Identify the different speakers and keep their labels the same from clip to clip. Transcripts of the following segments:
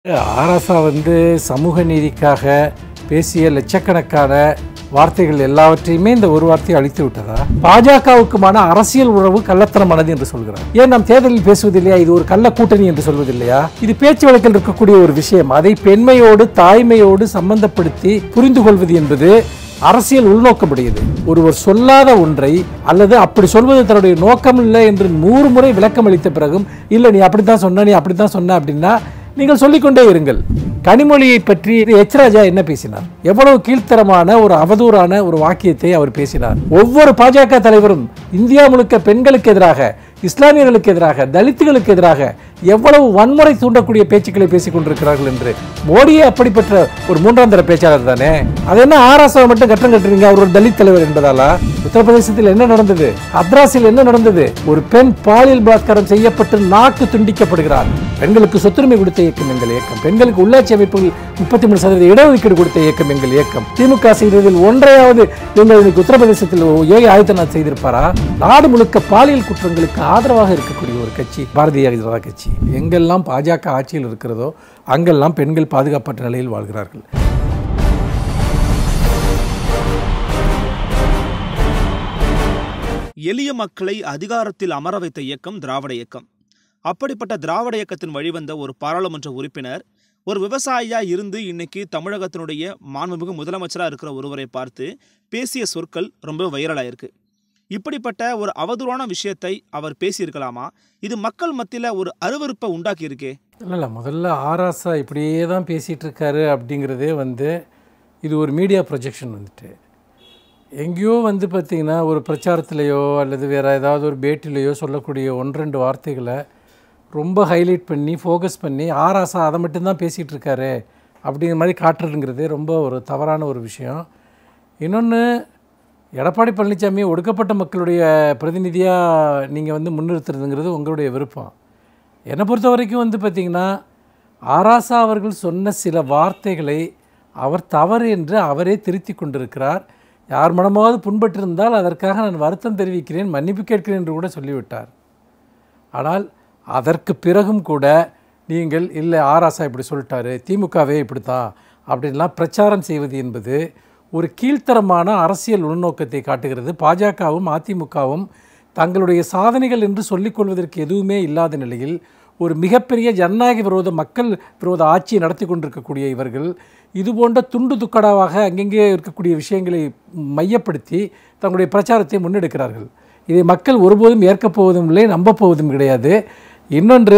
Speaker 1: ஆராசா வந்து சமூக நீதிக்காக பேசிய லட்சக்கணக்கான வார்த்தைகள் எல்லாவற்றையுமே இந்த ஒரு வார்த்தையை அழித்து விட்டதா பாஜகவுக்குமான அரசியல் உறவு கள்ளத்தனமானது என்று சொல்கிறார் ஏன் நாம் தேர்தலில் பேசுவதில்லையா இது ஒரு கள்ள கூட்டணி என்று சொல்வதில்லையா இது பேச்சு வழக்கில் இருக்கக்கூடிய ஒரு விஷயம் அதை பெண்மையோடு தாய்மையோடு சம்பந்தப்படுத்தி புரிந்து கொள்வது என்பது அரசியல் உள்நோக்கமுடையது ஒருவர் சொல்லாத ஒன்றை அல்லது அப்படி சொல்வது தன்னுடைய நோக்கம் இல்லை என்று நூறு முறை விளக்கம் அளித்த பிறகும் இல்லை நீ அப்படித்தான் சொன்ன நீ அப்படித்தான் சொன்ன அப்படின்னா நீங்கள் சொல்லிக்கொண்டே இருங்கள் கனிமொழியை பற்றி எச் ராஜா என்ன பேசினார் எவ்வளவு கீழ்த்தரமான ஒரு அவதூறான ஒரு வாக்கியத்தை அவர் பேசினார் ஒவ்வொரு பாஜக தலைவரும் இந்தியா முழுக்க பெண்களுக்கு எதிராக இஸ்லாமியர்களுக்கு எதிராக தலித்துகளுக்கு எதிராக எவ்வளவு வன்முறை தூண்டக்கூடிய பேச்சுக்களை பேசிக் கொண்டிருக்கிறார்கள் என்று மோடியே அப்படிப்பட்ட ஒரு மூன்றாம் தர பேச்சாளர் தானே அது என்ன ஆராசாவை மட்டும் கட்டம் கட்டுறீங்க அவர் ஒரு தலித் தலைவர் என்பதாலா உத்தரப்பிரதேசத்தில் என்ன நடந்தது அத்ராஸில் என்ன நடந்தது ஒரு பெண் பாலியல் பலாத்காரம் செய்யப்பட்டு நாக்கு துண்டிக்கப்படுகிறார் பெண்களுக்கு சொத்துரிமை கொடுத்த இயக்கம் எங்கள் இயக்கம் பெண்களுக்கு உள்ளாட்சி அமைப்புகள் முப்பத்தி மூணு சதவீத இடஒதுக்கீடு கொடுத்த இயக்கம் எங்கள் இயக்கம் திமுக செய்ததில் ஒன்றையாவது இவங்க இன்னைக்கு உத்தரப்பிரதேசத்தில் யோகி ஆதித்யநாத் செய்திருப்பாரா நாடு முழுக்க பாலியல் குற்றங்களுக்கு ஆதரவாக இருக்கக்கூடிய ஒரு கட்சி பாரதிய ஜனதா கட்சி எங்கெல்லாம் பாஜக ஆட்சியில் இருக்கிறதோ அங்கெல்லாம் பெண்கள் பாதுகாப்பற்ற நிலையில் வாழ்கிறார்கள்
Speaker 2: எளிய மக்களை அதிகாரத்தில் அமர வைத்த இயக்கம் திராவிட இயக்கம் அப்படிப்பட்ட திராவிட இயக்கத்தின் வழிவந்த ஒரு பாராளுமன்ற உறுப்பினர் ஒரு விவசாயியா இருந்து இன்னைக்கு தமிழகத்தினுடைய மாண்புமிகு முதலமைச்சராக இருக்கிற ஒருவரை பார்த்து பேசிய சொற்கள் ரொம்ப வைரலாக இருக்கு இப்படிப்பட்ட ஒரு அவதூறான விஷயத்தை அவர் பேசியிருக்கலாமா இது மக்கள் மத்தியில் ஒரு அருவருப்பை உண்டாக்கி இருக்கே
Speaker 1: இல்லை இல்லை முதல்ல ஆராசா இப்படியே தான் பேசிகிட்டு இருக்காரு அப்படிங்கிறதே வந்து இது ஒரு மீடியா ப்ரொஜெக்ஷன் வந்துட்டு எங்கேயோ வந்து பார்த்திங்கன்னா ஒரு பிரச்சாரத்திலேயோ அல்லது வேறு ஏதாவது ஒரு பேட்டிலேயோ சொல்லக்கூடிய ஒன்று ரெண்டு வார்த்தைகளை ரொம்ப ஹைலைட் பண்ணி ஃபோக்கஸ் பண்ணி ஆராசா அதை மட்டும்தான் பேசிகிட்டு இருக்காரு அப்படிங்கிற மாதிரி காட்டுறதுங்கிறதே ரொம்ப ஒரு தவறான ஒரு விஷயம் இன்னொன்று எடப்பாடி பழனிசாமி ஒடுக்கப்பட்ட மக்களுடைய பிரதிநிதியாக நீங்கள் வந்து முன்னிறுத்துறதுங்கிறது உங்களுடைய விருப்பம் என்னை பொறுத்த வரைக்கும் வந்து பார்த்திங்கன்னா ஆராசா அவர்கள் சொன்ன சில வார்த்தைகளை அவர் தவறு என்று அவரே திருத்தி கொண்டிருக்கிறார் யார் மனமாவது புண்பட்டிருந்தால் அதற்காக நான் வருத்தம் தெரிவிக்கிறேன் மன்னிப்பு கேட்கிறேன் என்று கூட சொல்லிவிட்டார் ஆனால் அதற்கு பிறகும் கூட நீங்கள் இல்லை ஆராசா இப்படி சொல்லிட்டாரு திமுகவே இப்படித்தான் அப்படின்லாம் பிரச்சாரம் செய்வது என்பது ஒரு கீழ்த்தரமான அரசியல் உள்நோக்கத்தை காட்டுகிறது பாஜகவும் அதிமுகவும் தங்களுடைய சாதனைகள் என்று சொல்லிக்கொள்வதற்கு எதுவுமே இல்லாத நிலையில் ஒரு மிகப்பெரிய ஜனநாயக விரோத மக்கள் விரோத ஆட்சியை நடத்தி கொண்டிருக்கக்கூடிய இவர்கள் இது போன்ற துண்டு துக்கடாவாக அங்கங்கே இருக்கக்கூடிய விஷயங்களை மையப்படுத்தி தங்களுடைய பிரச்சாரத்தை முன்னெடுக்கிறார்கள் இதை மக்கள் ஒருபோதும் ஏற்கப் போவதும் இல்லை நம்பப் போவதும் கிடையாது இன்னொன்று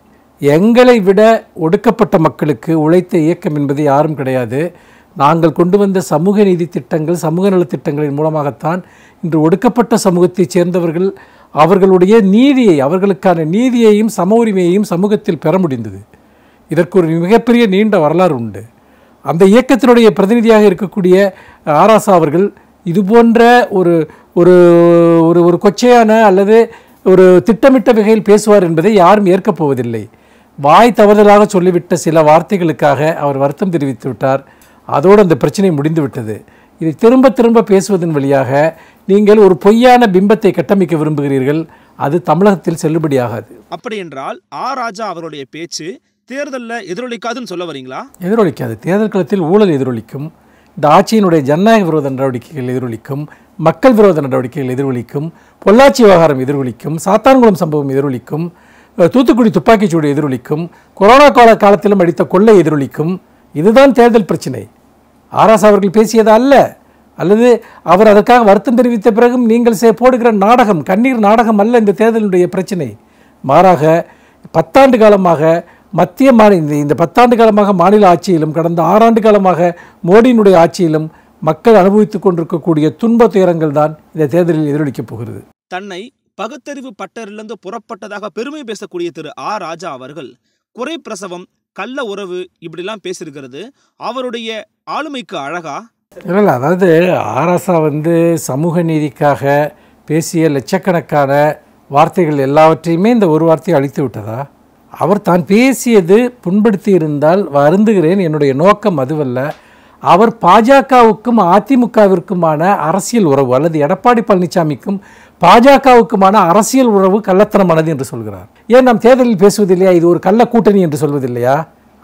Speaker 1: எங்களை விட ஒடுக்கப்பட்ட மக்களுக்கு உழைத்த இயக்கம் என்பது யாரும் கிடையாது நாங்கள் கொண்டு வந்த சமூக நீதி திட்டங்கள் சமூக நலத் திட்டங்களின் மூலமாகத்தான் இன்று ஒடுக்கப்பட்ட சமூகத்தைச் சேர்ந்தவர்கள் அவர்களுடைய நீதியை அவர்களுக்கான நீதியையும் சம உரிமையையும் சமூகத்தில் பெற முடிந்தது இதற்கு ஒரு மிகப்பெரிய நீண்ட வரலாறு உண்டு அந்த இயக்கத்தினுடைய பிரதிநிதியாக இருக்கக்கூடிய ஆராசா அவர்கள் இது போன்ற ஒரு ஒரு ஒரு ஒரு கொச்சையான அல்லது ஒரு திட்டமிட்ட வகையில் பேசுவார் என்பதை யாரும் ஏற்கப் போவதில்லை வாய் தவறுதலாக சொல்லிவிட்ட சில வார்த்தைகளுக்காக அவர் வருத்தம் தெரிவித்து விட்டார் அதோடு அந்த பிரச்சனை முடிந்து விட்டது இதை திரும்ப திரும்ப பேசுவதன் வழியாக நீங்கள் ஒரு பொய்யான பிம்பத்தை கட்டமைக்க விரும்புகிறீர்கள் அது தமிழகத்தில் செல்லுபடியாகாது
Speaker 2: அப்படி என்றால் ஆ ராஜா அவருடைய பேச்சு தேர்தலில் எதிரொலிக்காதுன்னு சொல்ல வரீங்களா
Speaker 1: எதிரொலிக்காது தேர்தல் களத்தில் ஊழல் எதிரொலிக்கும் இந்த ஆட்சியினுடைய ஜனநாயக விரோத நடவடிக்கைகள் எதிரொலிக்கும் மக்கள் விரோத நடவடிக்கைகள் எதிரொலிக்கும் பொள்ளாச்சி விவகாரம் எதிரொலிக்கும் சாத்தான்குளம் சம்பவம் எதிரொலிக்கும் அஹ், தூத்துக்குடி துப்பாக்கிச்சூடு எதிரொலிக்கும் கொரோனா கால காலத்திலும் அடித்த கொள்ளை எதிரொலிக்கும் இதுதான் தேர்தல் பிரச்சினை ஆராஸ் அவர்கள் பேசியது அல்ல அல்லது அவர் அதற்காக வருத்தம் தெரிவித்த பிறகும் நீங்கள் சே போடுகிற நாடகம் கண்ணீர் நாடகம் அல்ல இந்த தேர்தலுடைய பிரச்சினை மாறாக பத்தாண்டு காலமாக மத்திய மாநில இந்த இந்த பத்தாண்டு காலமாக மாநில ஆட்சியிலும் கடந்த ஆறாண்டு காலமாக மோடியினுடைய ஆட்சியிலும் மக்கள் அனுபவித்துக் கொண்டிருக்கக்கூடிய துன்ப துயரங்கள் தான் இந்த தேர்தலில் எதிரொலிக்கப் போகிறது
Speaker 2: தன்னை பகுத்தறிவு பட்டரிலிருந்து புறப்பட்டதாக பெருமை பேசக்கூடிய திரு ஆ ராஜா அவர்கள் குறை பிரசவம் கள்ள உறவு இப்படிலாம் பேசியிருக்கிறது அவருடைய ஆளுமைக்கு அழகா
Speaker 1: இல்லை இல்லை அதாவது ஆராசா வந்து சமூக நீதிக்காக பேசிய லட்சக்கணக்கான வார்த்தைகள் எல்லாவற்றையுமே இந்த ஒரு வார்த்தையை அழித்து விட்டதா அவர் தான் பேசியது புண்படுத்தி இருந்தால் வருந்துகிறேன் என்னுடைய நோக்கம் அதுவல்ல அவர் பாஜகவுக்கும் அதிமுகவிற்குமான அரசியல் உறவு அல்லது எடப்பாடி பழனிசாமிக்கும் பாஜகவுக்குமான அரசியல் உறவு கள்ளத்தனமானது என்று சொல்கிறார் ஏன் நாம் தேர்தலில் பேசுவதில்லையா இது ஒரு கள்ள கூட்டணி என்று சொல்வதில்லையா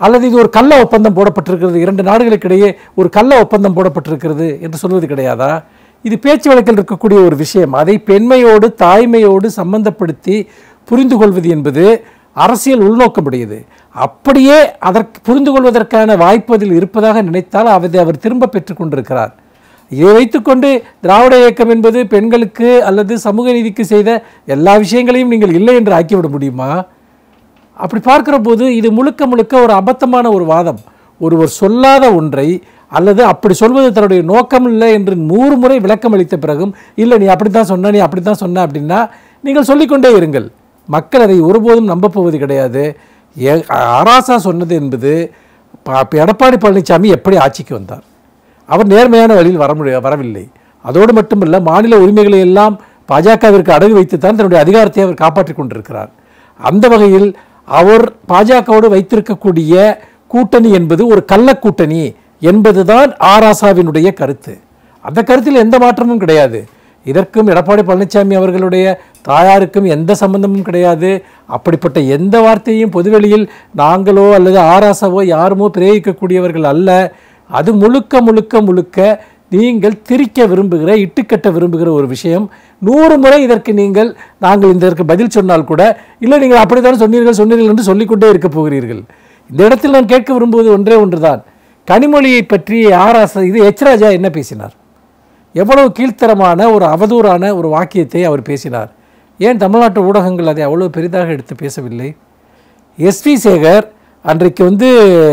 Speaker 1: அல்லது இது ஒரு கள்ள ஒப்பந்தம் போடப்பட்டிருக்கிறது இரண்டு நாடுகளுக்கிடையே ஒரு கள்ள ஒப்பந்தம் போடப்பட்டிருக்கிறது என்று சொல்வது கிடையாதா இது பேச்சு வழக்கில் இருக்கக்கூடிய ஒரு விஷயம் அதை பெண்மையோடு தாய்மையோடு சம்பந்தப்படுத்தி புரிந்து கொள்வது என்பது அரசியல் உள்நோக்கமுடையது அப்படியே அதற்கு புரிந்து கொள்வதற்கான வாய்ப்பு அதில் இருப்பதாக நினைத்தால் அதை அவர் திரும்ப பெற்றுக் கொண்டிருக்கிறார் இதை வைத்துக்கொண்டு திராவிட இயக்கம் என்பது பெண்களுக்கு அல்லது சமூக நீதிக்கு செய்த எல்லா விஷயங்களையும் நீங்கள் இல்லை என்று ஆக்கிவிட முடியுமா அப்படி பார்க்கிற போது இது முழுக்க முழுக்க ஒரு அபத்தமான ஒரு வாதம் ஒருவர் சொல்லாத ஒன்றை அல்லது அப்படி சொல்வது தன்னுடைய நோக்கம் இல்லை என்று நூறு முறை விளக்கம் அளித்த பிறகும் இல்லை நீ அப்படி தான் சொன்ன நீ அப்படி தான் சொன்ன அப்படின்னா நீங்கள் சொல்லிக்கொண்டே இருங்கள் மக்கள் அதை ஒருபோதும் நம்பப் போவது கிடையாது ஏ- ஆராசா சொன்னது என்பது ப- எடப்பாடி பழனிசாமி எப்படி ஆட்சிக்கு வந்தார் அவர் நேர்மையான வழியில் வர முடிய வரவில்லை அதோடு மட்டுமல்ல மாநில உரிமைகளை எல்லாம் பாஜகவிற்கு அடகு வைத்துத்தான் தன்னுடைய அதிகாரத்தை அவர் காப்பாற்றிக் கொண்டிருக்கிறார் அந்த வகையில் அவர் பாஜகவோடு வைத்திருக்கக்கூடிய கூட்டணி என்பது ஒரு கள்ள கூட்டணி என்பதுதான் ஆராசாவினுடைய கருத்து அந்த கருத்தில் எந்த மாற்றமும் கிடையாது இதற்கும் எடப்பாடி பழனிசாமி அவர்களுடைய தாயாருக்கும் எந்த சம்பந்தமும் கிடையாது அப்படிப்பட்ட எந்த வார்த்தையும் பொதுவெளியில் நாங்களோ அல்லது ஆராசாவோ யாருமோ பிரயோகிக்கக்கூடியவர்கள் அல்ல அது முழுக்க முழுக்க முழுக்க நீங்கள் திரிக்க விரும்புகிற இட்டுக்கட்ட விரும்புகிற ஒரு விஷயம் நூறு முறை இதற்கு நீங்கள் நாங்கள் இதற்கு பதில் சொன்னால் கூட இல்லை நீங்கள் அப்படித்தான் சொன்னீர்கள் சொன்னீர்கள் என்று சொல்லிக்கொண்டே இருக்க போகிறீர்கள் இந்த இடத்தில் நான் கேட்க விரும்புவது ஒன்றே ஒன்றுதான் கனிமொழியை பற்றி ஆராச இது எச் ராஜா என்ன பேசினார் எவ்வளவு கீழ்த்தரமான ஒரு அவதூறான ஒரு வாக்கியத்தை அவர் பேசினார் ஏன் தமிழ்நாட்டு ஊடகங்கள் அதை அவ்வளவு பெரிதாக எடுத்து பேசவில்லை எஸ்வி சேகர் அன்றைக்கு வந்து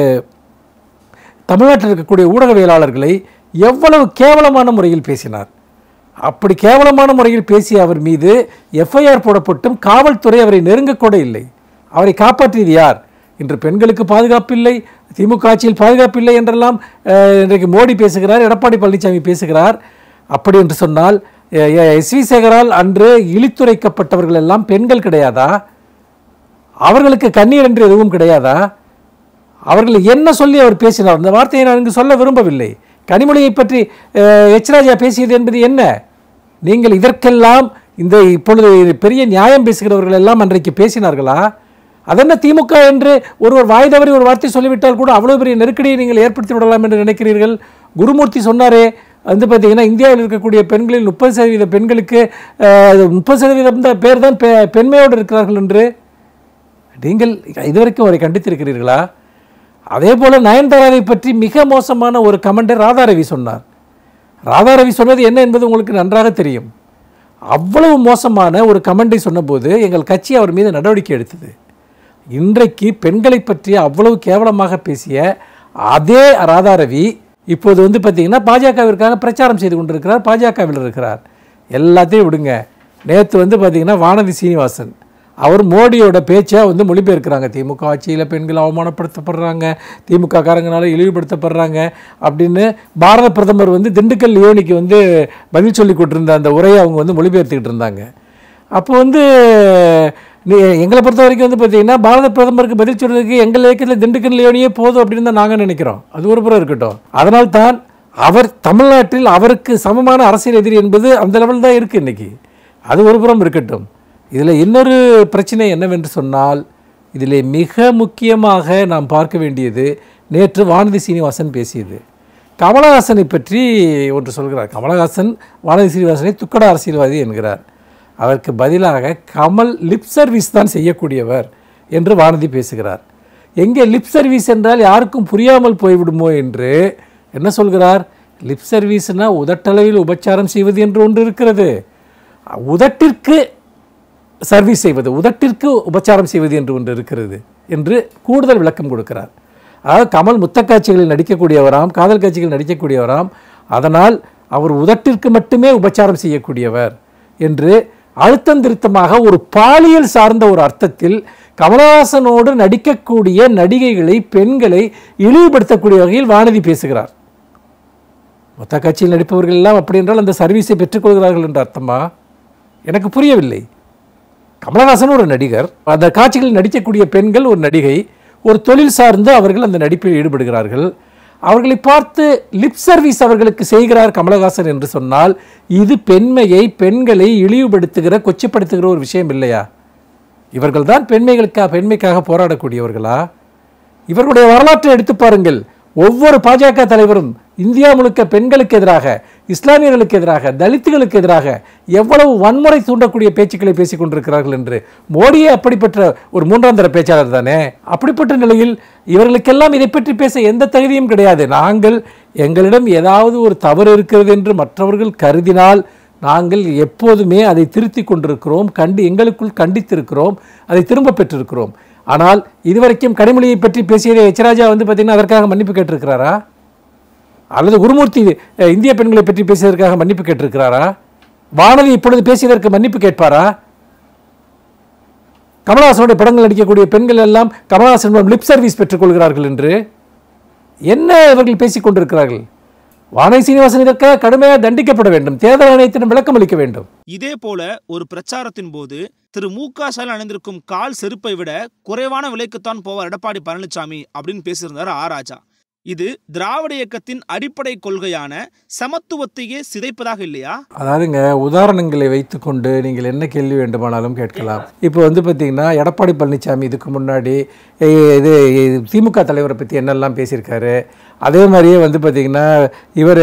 Speaker 1: தமிழ்நாட்டில் இருக்கக்கூடிய ஊடகவியலாளர்களை எவ்வளவு கேவலமான முறையில் பேசினார் அப்படி கேவலமான முறையில் பேசிய அவர் மீது எஃப்ஐஆர் போடப்பட்டும் காவல்துறை அவரை நெருங்கக்கூட இல்லை அவரை காப்பாற்றியது யார் இன்று பெண்களுக்கு பாதுகாப்பு இல்லை திமுக ஆட்சியில் பாதுகாப்பு இல்லை என்றெல்லாம் அஹ், இன்றைக்கு மோடி பேசுகிறார் எடப்பாடி பழனிசாமி பேசுகிறார் அப்படி என்று சொன்னால் எஸ் வி சேகரால் அன்று இழித்துரைக்கப்பட்டவர்கள் எல்லாம் பெண்கள் கிடையாதா அவர்களுக்கு கண்ணீர் என்று எதுவும் கிடையாதா அவர்கள் என்ன சொல்லி அவர் பேசினார் அந்த வார்த்தையை நான் இங்கு சொல்ல விரும்பவில்லை கனிமொழியை பற்றி அஹ், எச் ராஜா பேசியது என்பது என்ன நீங்கள் இதற்கெல்லாம் இந்த இப்பொழுது பெரிய நியாயம் பேசுகிறவர்கள் எல்லாம் அன்றைக்கு பேசினார்களா அதென்ன திமுக என்று ஒருவர் வாய் தவறி ஒரு வார்த்தை சொல்லிவிட்டால் கூட அவ்வளவு பெரிய நெருக்கடியை நீங்கள் ஏற்படுத்தி விடலாம் என்று நினைக்கிறீர்கள் குருமூர்த்தி சொன்னாரே வந்து பார்த்தீங்கன்னா இந்தியாவில் இருக்கக்கூடிய பெண்களில் முப்பது சதவீத பெண்களுக்கு முப்பது சதவீதம் தான் பேர் தான் பெ- பெண்மையோடு இருக்கிறார்கள் என்று நீங்கள் இதுவரைக்கும் அவரை கண்டித்திருக்கிறீர்களா அதே போல நயன்தாராவை பற்றி மிக மோசமான ஒரு கமெண்டை ராதாரவி சொன்னார் ராதாரவி சொன்னது என்ன என்பது உங்களுக்கு நன்றாக தெரியும் அவ்வளவு மோசமான ஒரு கமெண்டை சொன்னபோது எங்கள் கட்சி அவர் மீது நடவடிக்கை எடுத்தது இன்றைக்கு பெண்களை பற்றி அவ்வளவு கேவலமாக பேசிய அதே ராதாரவி இப்போது வந்து பார்த்தீங்கன்னா பாஜகவிற்காக பிரச்சாரம் செய்து கொண்டிருக்கிறார் பாஜகவில் இருக்கிறார் எல்லாத்தையும் விடுங்க நேற்று வந்து பார்த்தீங்கன்னா வானதி சீனிவாசன் அவர் மோடியோட பேச்சை வந்து மொழிபெயர்க்கிறாங்க திமுக ஆட்சியில் பெண்கள் அவமானப்படுத்தப்படுறாங்க திமுக காரங்களால இழிவுபடுத்தப்படுறாங்க அப்படின்னு பாரத பிரதமர் வந்து திண்டுக்கல் லியோனிக்கு வந்து பதில் சொல்லி கொண்டிருந்த அந்த உரையை அவங்க வந்து மொழிபெயர்த்துக்கிட்டு இருந்தாங்க அப்போ வந்து நீ- எங்களை பொறுத்த வரைக்கும் வந்து பார்த்தீங்கன்னா பாரத பிரதமருக்கு பதில் சொல்றதுக்கு எங்கள் இயக்கத்தில் திண்டுக்கல் லியோனியே போதும் அப்படின்னு தான் நாங்கள் நினைக்கிறோம் அது ஒரு புறம் இருக்கட்டும் அதனால் தான் அவர் தமிழ்நாட்டில் அவருக்கு சமமான அரசியல் எதிரி என்பது அந்த லெவல் தான் இருக்குது இன்னைக்கு அது ஒரு புறம் இருக்கட்டும் இதில் இன்னொரு பிரச்சனை என்னவென்று சொன்னால் இதில் மிக முக்கியமாக நாம் பார்க்க வேண்டியது நேற்று வானதி சீனிவாசன் பேசியது கமலஹாசனை பற்றி ஒன்று சொல்கிறார் கமலஹாசன் வானதி சீனிவாசனை துக்கட அரசியல்வாதி என்கிறார் அதற்கு பதிலாக கமல் லிப் சர்வீஸ் தான் செய்யக்கூடியவர் என்று வானதி பேசுகிறார் எங்கே லிப் சர்வீஸ் என்றால் யாருக்கும் புரியாமல் போய்விடுமோ என்று என்ன சொல்கிறார் லிப் சர்வீஸ்னா உதட்டளவில் உபச்சாரம் செய்வது என்று ஒன்று இருக்கிறது உதட்டிற்கு சர்வீஸ் செய்வது உதட்டிற்கு உபச்சாரம் செய்வது என்று ஒன்று இருக்கிறது என்று கூடுதல் விளக்கம் கொடுக்கிறார் அதாவது கமல் முத்த காட்சிகளில் நடிக்கக்கூடியவராம் காதல் காட்சிகளில் நடிக்கக்கூடியவராம் அதனால் அவர் உதட்டிற்கு மட்டுமே உபச்சாரம் செய்யக்கூடியவர் என்று அழுத்தம் திருத்தமாக ஒரு பாலியல் சார்ந்த ஒரு அர்த்தத்தில் கமலஹாசனோடு நடிக்கக்கூடிய நடிகைகளை பெண்களை இழிவுபடுத்தக்கூடிய வகையில் வானதி பேசுகிறார் மொத்த கட்சியில் நடிப்பவர்கள் எல்லாம் அப்படி என்றால் அந்த சர்வீஸை பெற்றுக்கொள்கிறார்கள் என்ற அர்த்தமா எனக்கு புரியவில்லை கமலஹாசன் ஒரு நடிகர் அந்த காட்சிகளில் நடிக்கக்கூடிய பெண்கள் ஒரு நடிகை ஒரு தொழில் சார்ந்து அவர்கள் அந்த நடிப்பில் ஈடுபடுகிறார்கள் அவர்களை பார்த்து லிப் சர்வீஸ் அவர்களுக்கு செய்கிறார் கமலஹாசன் என்று சொன்னால் இது பெண்மையை பெண்களை இழிவுபடுத்துகிற கொச்சப்படுத்துகிற ஒரு விஷயம் இல்லையா இவர்கள் தான் பெண்மைகளுக்காக பெண்மைக்காக போராடக்கூடியவர்களா இவர்களுடைய வரலாற்றை எடுத்து பாருங்கள் ஒவ்வொரு பாஜக தலைவரும் இந்தியா முழுக்க பெண்களுக்கு எதிராக இஸ்லாமியர்களுக்கு எதிராக தலித்துகளுக்கு எதிராக எவ்வளவு வன்முறை தூண்டக்கூடிய பேச்சுக்களை பேசிக் கொண்டிருக்கிறார்கள் என்று மோடியே அப்படிப்பட்ட ஒரு மூன்றாம் தர பேச்சாளர் தானே அப்படிப்பட்ட நிலையில் இவர்களுக்கெல்லாம் இதை பற்றி பேச எந்த தகுதியும் கிடையாது நாங்கள் எங்களிடம் ஏதாவது ஒரு தவறு இருக்கிறது என்று மற்றவர்கள் கருதினால் நாங்கள் எப்போதுமே அதை திருத்தி கொண்டிருக்கிறோம் கண்டு எங்களுக்குள் கண்டித்திருக்கிறோம் அதை திரும்ப பெற்றிருக்கிறோம் ஆனால் இதுவரைக்கும் கனிமொழியை பற்றி பேசியதே எச்ராஜா வந்து பார்த்தீங்கன்னா அதற்காக மன்னிப்பு கேட்டிருக்கிறாரா அல்லது குருமூர்த்தி அஹ், இந்திய பெண்களை பற்றி பேசியதற்காக மன்னிப்பு கேட்டிருக்கிறாரா வானதி இப்பொழுது பேசியதற்கு மன்னிப்பு கேட்பாரா கமலஹாசனுடைய படங்கள் நடிக்கக்கூடிய பெண்கள் எல்லாம் கமலஹாசன் லிப் சர்வீஸ் பெற்றுக்கொள்கிறார்கள் என்று என்ன இவர்கள் பேசிக் கொண்டிருக்கிறார்கள் வானதி சீனிவாசன் இதற்காக கடுமையாக தண்டிக்கப்பட வேண்டும் தேர்தல் ஆணையத்திடம் விளக்கம் அளிக்க வேண்டும்
Speaker 2: இதே போல ஒரு பிரச்சாரத்தின் போது திரு மு க ஸ்டாலின் அணிந்திருக்கும் கால் செருப்பை விட குறைவான விலைக்குத்தான் போவார் எடப்பாடி பழனிசாமி அப்படின்னு பேசியிருந்தார் ஆ ராஜா இது திராவிட இயக்கத்தின் அடிப்படை கொள்கையான சமத்துவத்தையே சிதைப்பதாக இல்லையா
Speaker 1: அதாவதுங்க உதாரணங்களை வைத்துக்கொண்டு நீங்கள் என்ன கேள்வி வேண்டுமானாலும் கேட்கலாம் இப்போ வந்து பார்த்தீங்கன்னா எடப்பாடி பழனிசாமி இதுக்கு முன்னாடி எ- இது இது திமுக தலைவரை பற்றி என்னெல்லாம் பேசியிருக்காரு அதே மாதிரியே வந்து பார்த்தீங்கன்னா இவர்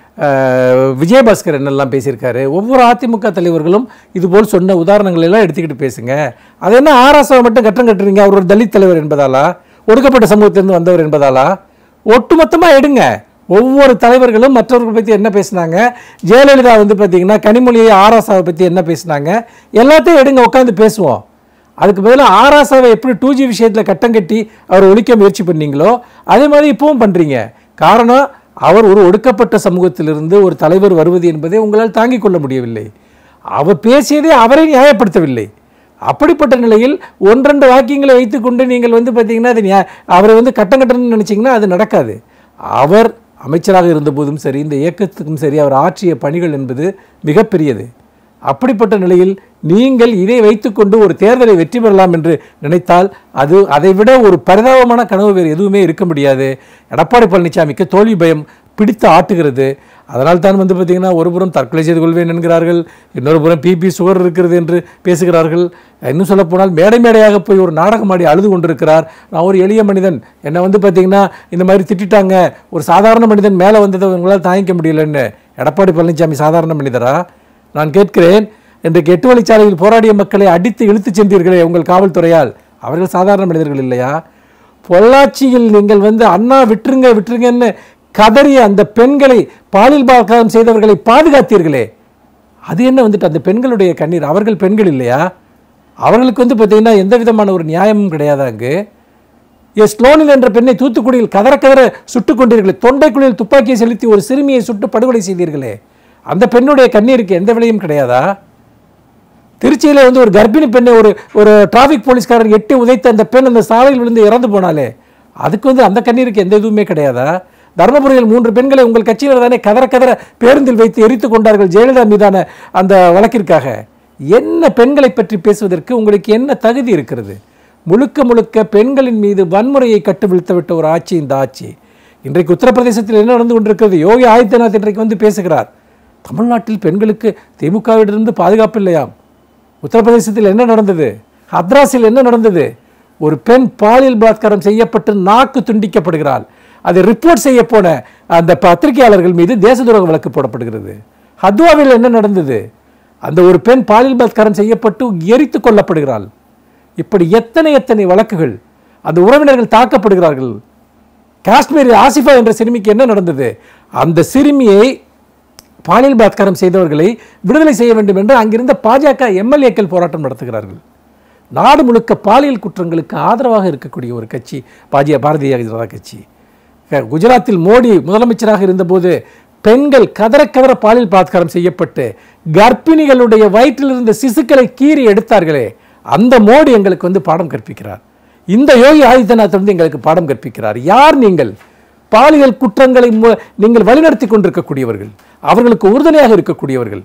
Speaker 1: விஜயபாஸ்கர் என்னெல்லாம் பேசியிருக்காரு ஒவ்வொரு அதிமுக தலைவர்களும் இதுபோல் சொன்ன உதாரணங்கள் எல்லாம் எடுத்துக்கிட்டு பேசுங்க அது என்ன ஆராசாவை மட்டும் கட்டம் கட்டுறீங்க அவர் ஒரு தலித் தலைவர் என்பதாலா ஒடுக்கப்பட்ட சமூகத்திலிருந்து வந்தவர் என்பதாலா ஒட்டுமொத்தமாக எடுங்க ஒவ்வொரு தலைவர்களும் மற்றவர்கள் பற்றி என்ன பேசுனாங்க ஜெயலலிதா வந்து பார்த்தீங்கன்னா கனிமொழியை ஆராசாவை பற்றி என்ன பேசுனாங்க எல்லாத்தையும் எடுங்க உட்காந்து பேசுவோம் அதுக்கு பதிலாக ஆராசாவை எப்படி டூ ஜி விஷயத்தில் கட்டம் கட்டி அவர் ஒழிக்க முயற்சி பண்ணீங்களோ அதே மாதிரி இப்பவும் பண்ணுறீங்க காரணம் அவர் ஒரு ஒடுக்கப்பட்ட சமூகத்திலிருந்து ஒரு தலைவர் வருவது என்பதை உங்களால் தாங்கிக் கொள்ள முடியவில்லை அவர் பேசியதை அவரை நியாயப்படுத்தவில்லை அப்படிப்பட்ட நிலையில் ஒன்றெண்டு வாக்கியங்களை வைத்துக்கொண்டு நீங்கள் வந்து பார்த்தீங்கன்னா அது நியா- அவரை வந்து கட்டம் கட்டணும்னு நினச்சிங்கன்னா அது நடக்காது அவர் அமைச்சராக இருந்தபோதும் சரி இந்த இயக்கத்துக்கும் சரி அவர் ஆற்றிய பணிகள் என்பது மிகப்பெரியது அப்படிப்பட்ட நிலையில் நீங்கள் இதை வைத்துக்கொண்டு ஒரு தேர்தலை வெற்றி பெறலாம் என்று நினைத்தால் அது அதைவிட ஒரு பரிதாபமான கனவு வேறு எதுவுமே இருக்க முடியாது எடப்பாடி பழனிசாமிக்கு தோல்வி பயம் பிடித்து ஆட்டுகிறது அதனால் தான் வந்து பார்த்தீங்கன்னா ஒரு புறம் தற்கொலை செய்து கொள்வேன் என்கிறார்கள் இன்னொரு புறம் பிபி சுகர் இருக்கிறது என்று பேசுகிறார்கள் இன்னும் சொல்லப்போனால் மேடை மேடையாக போய் ஒரு நாடகம் ஆடி அழுது கொண்டிருக்கிறார் நான் ஒரு எளிய மனிதன் என்னை வந்து பார்த்தீங்கன்னா இந்த மாதிரி திட்டிட்டாங்க ஒரு சாதாரண மனிதன் மேலே வந்ததை உங்களால் தாங்கிக்க முடியலன்னு எடப்பாடி பழனிசாமி சாதாரண மனிதரா நான் கேட்கிறேன் இன்றைக்கு எட்டு வழிச்சாலையில் போராடிய மக்களை அடித்து இழுத்துச் சென்றீர்களே உங்கள் காவல்துறையால் அவர்கள் சாதாரண மனிதர்கள் இல்லையா பொள்ளாச்சியில் நீங்கள் வந்து அண்ணா விட்டுருங்க விட்டுருங்கன்னு கதறிய அந்த பெண்களை பாலியல் பலாத்காரம் செய்தவர்களை பாதுகாத்தீர்களே அது என்ன வந்துட்டு அந்த பெண்களுடைய கண்ணீர் அவர்கள் பெண்கள் இல்லையா அவர்களுக்கு வந்து பார்த்தீங்கன்னா எந்த விதமான ஒரு நியாயமும் கிடையாது அங்கு எஸ் ஸ்லோனில் என்ற பெண்ணை தூத்துக்குடியில் கதற கதற சுட்டுக் கொண்டீர்களே தொண்டைக்குழியில் துப்பாக்கியை செலுத்தி ஒரு சிறுமியை சுட்டு படுகொலை செய்தீர்களே அந்த பெண்ணுடைய கண்ணீருக்கு எந்த விலையும் கிடையாதா திருச்சியில் வந்து ஒரு கர்ப்பிணி பெண்ணை ஒரு ஒரு டிராஃபிக் போலீஸ்காரர் எட்டி உதைத்த அந்த பெண் அந்த சாலையில் விழுந்து இறந்து போனாலே அதுக்கு வந்து அந்த கண்ணீருக்கு எந்த இதுவுமே கிடையாதா தர்மபுரியில் மூன்று பெண்களை உங்கள் கட்சியினர் தானே கதற கதற பேருந்தில் வைத்து எரித்து கொண்டார்கள் ஜெயலலிதா மீதான அந்த வழக்கிற்காக என்ன பெண்களை பற்றி பேசுவதற்கு உங்களுக்கு என்ன தகுதி இருக்கிறது முழுக்க முழுக்க பெண்களின் மீது வன்முறையை கட்டுவிழ்த்து விட்ட ஒரு ஆட்சி இந்த ஆட்சி இன்றைக்கு உத்தரப்பிரதேசத்தில் என்ன நடந்து கொண்டிருக்கிறது யோகி ஆதித்யநாத் இன்றைக்கு வந்து பேசுகிறார் தமிழ்நாட்டில் பெண்களுக்கு திமுகவிலிருந்து பாதுகாப்பு இல்லையாம் உத்தரப்பிரதேசத்தில் என்ன நடந்தது ஹத்ராஸில் என்ன நடந்தது ஒரு பெண் பாலியல் பலாத்காரம் செய்யப்பட்டு நாக்கு துண்டிக்கப்படுகிறாள் அதை ரிப்போர்ட் செய்ய போன அந்த பத்திரிகையாளர்கள் மீது தேச துரோக வழக்கு போடப்படுகிறது ஹத்வாவில் என்ன நடந்தது அந்த ஒரு பெண் பாலியல் பலாத்காரம் செய்யப்பட்டு எரித்து கொல்லப்படுகிறாள் இப்படி எத்தனை எத்தனை வழக்குகள் அந்த உறவினர்கள் தாக்கப்படுகிறார்கள் காஷ்மீரில் ஆசிஃபா என்ற சிறுமிக்கு என்ன நடந்தது அந்த சிறுமியை பாலியல் பலாத்காரம் செய்தவர்களை விடுதலை செய்ய வேண்டும் என்று அங்கிருந்த பாஜக எம்எல்ஏக்கள் போராட்டம் நடத்துகிறார்கள் நாடு முழுக்க பாலியல் குற்றங்களுக்கு ஆதரவாக இருக்கக்கூடிய ஒரு கட்சி பாஜக பாரதிய ஜனதா கட்சி க- குஜராத்தில் மோடி முதலமைச்சராக இருந்தபோது பெண்கள் கதற கதற பாலியல் பலாத்காரம் செய்யப்பட்டு கர்ப்பிணிகளுடைய வயிற்றில் இருந்த சிசுக்களை கீறி எடுத்தார்களே அந்த மோடி எங்களுக்கு வந்து பாடம் கற்பிக்கிறார் இந்த யோகி ஆதித்யநாத் வந்து எங்களுக்கு பாடம் கற்பிக்கிறார் யார் நீங்கள் பாலியல் குற்றங்களை மு- நீங்கள் வழிநடத்தி கொண்டிருக்கக்கூடியவர்கள் அவர்களுக்கு உறுதுணையாக இருக்கக்கூடியவர்கள்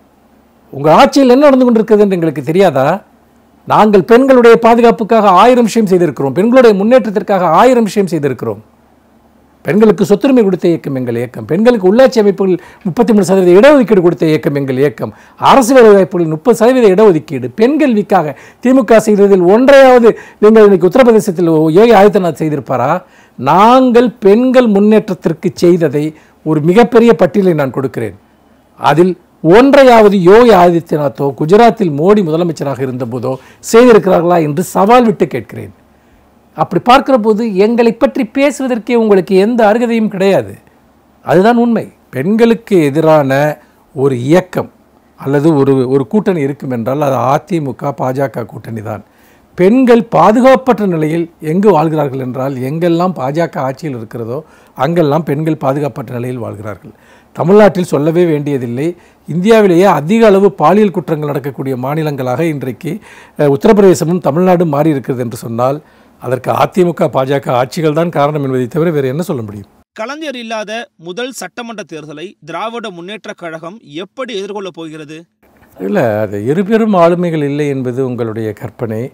Speaker 1: உங்கள் ஆட்சியில் என்ன நடந்து கொண்டிருக்கிறது என்று எங்களுக்கு தெரியாதா நாங்கள் பெண்களுடைய பாதுகாப்புக்காக ஆயிரம் விஷயம் செய்திருக்கிறோம் பெண்களுடைய முன்னேற்றத்திற்காக ஆயிரம் விஷயம் செய்திருக்கிறோம் பெண்களுக்கு சொத்துரிமை கொடுத்த இயக்கம் எங்கள் இயக்கம் பெண்களுக்கு உள்ளாட்சி அமைப்புகள் முப்பத்தி மூணு சதவீத இடஒதுக்கீடு கொடுத்த இயக்கம் எங்கள் இயக்கம் அரசு வேலை வாய்ப்புகளில் முப்பது சதவீத இடஒதுக்கீடு பெண் கல்விக்காக திமுக செய்ததில் ஒன்றையாவது நீங்கள் இன்னைக்கு உத்தரப்பிரதேசத்தில் யோகி ஆதித்யநாத் செய்திருப்பாரா நாங்கள் பெண்கள் முன்னேற்றத்திற்கு செய்ததை ஒரு மிகப்பெரிய பட்டியலை நான் கொடுக்கிறேன் அதில் ஒன்றையாவது யோகி ஆதித்யநாத்தோ குஜராத்தில் மோடி முதலமைச்சராக இருந்தபோதோ செய்திருக்கிறார்களா என்று சவால் விட்டு கேட்கிறேன் அப்படி பார்க்கிற போது எங்களை பற்றி பேசுவதற்கே உங்களுக்கு எந்த அருகதையும் கிடையாது அதுதான் உண்மை பெண்களுக்கு எதிரான ஒரு இயக்கம் அல்லது ஒரு ஒரு கூட்டணி இருக்கும் என்றால் அது அதிமுக பாஜக கூட்டணி தான் பெண்கள் பாதுகாப்பற்ற நிலையில் எங்கு வாழ்கிறார்கள் என்றால் எங்கெல்லாம் பாஜக ஆட்சியில் இருக்கிறதோ அங்கெல்லாம் பெண்கள் பாதுகாப்பற்ற நிலையில் வாழ்கிறார்கள் தமிழ்நாட்டில் சொல்லவே வேண்டியதில்லை இந்தியாவிலேயே அதிக அளவு பாலியல் குற்றங்கள் நடக்கக்கூடிய மாநிலங்களாக இன்றைக்கு அஹ், உத்தரப்பிரதேசமும் தமிழ்நாடும் மாறி இருக்கிறது என்று சொன்னால் அதற்கு அதிமுக பாஜக ஆட்சிகள் தான் காரணம் என்பதை தவிர வேறு என்ன சொல்ல முடியும்
Speaker 2: கலைஞர் இல்லாத முதல் சட்டமன்ற தேர்தலை திராவிட முன்னேற்றக் கழகம் எப்படி எதிர்கொள்ளப் போகிறது
Speaker 1: இல்லை அது இரு பெரும் ஆளுமைகள் இல்லை என்பது உங்களுடைய கற்பனை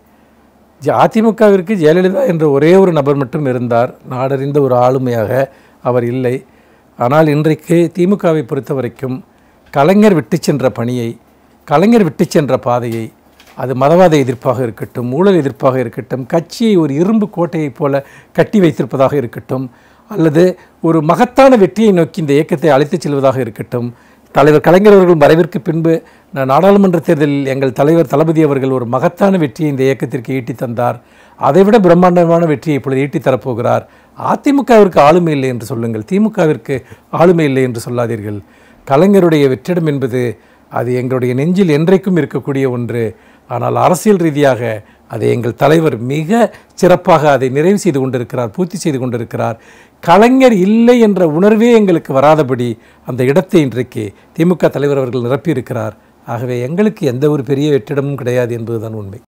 Speaker 1: ஜ- அதிமுகவிற்கு ஜெயலலிதா என்ற ஒரே ஒரு நபர் மட்டும் இருந்தார் நாடறிந்த ஒரு ஆளுமையாக அவர் இல்லை ஆனால் இன்றைக்கு திமுகவை பொறுத்த வரைக்கும் கலைஞர் விட்டு சென்ற பணியை கலைஞர் விட்டு சென்ற பாதையை அது மதவாத எதிர்ப்பாக இருக்கட்டும் ஊழல் எதிர்ப்பாக இருக்கட்டும் கட்சியை ஒரு இரும்பு கோட்டையைப் போல கட்டி வைத்திருப்பதாக இருக்கட்டும் அல்லது ஒரு மகத்தான வெற்றியை நோக்கி இந்த இயக்கத்தை அழைத்துச் செல்வதாக இருக்கட்டும் தலைவர் கலைஞர் அவர்கள் மறைவிற்கு பின்பு நா- நாடாளுமன்ற தேர்தலில் எங்கள் தலைவர் தளபதி அவர்கள் ஒரு மகத்தான வெற்றியை இந்த இயக்கத்திற்கு ஈட்டி தந்தார் அதைவிட பிரம்மாண்டமான வெற்றியை இப்பொழுது ஈட்டி தரப்போகிறார் அதிமுகவிற்கு ஆளுமை இல்லை என்று சொல்லுங்கள் திமுகவிற்கு ஆளுமை இல்லை என்று சொல்லாதீர்கள் கலைஞருடைய வெற்றிடம் என்பது அது எங்களுடைய நெஞ்சில் என்றைக்கும் இருக்கக்கூடிய ஒன்று ஆனால் அரசியல் ரீதியாக அதை எங்கள் தலைவர் மிக சிறப்பாக அதை நிறைவு செய்து கொண்டிருக்கிறார் பூர்த்தி செய்து கொண்டிருக்கிறார் கலைஞர் இல்லை என்ற உணர்வே எங்களுக்கு வராதபடி அந்த இடத்தை இன்றைக்கு திமுக தலைவர் அவர்கள் நிரப்பியிருக்கிறார் ஆகவே எங்களுக்கு எந்த ஒரு பெரிய வெற்றிடமும் கிடையாது என்பதுதான் உண்மை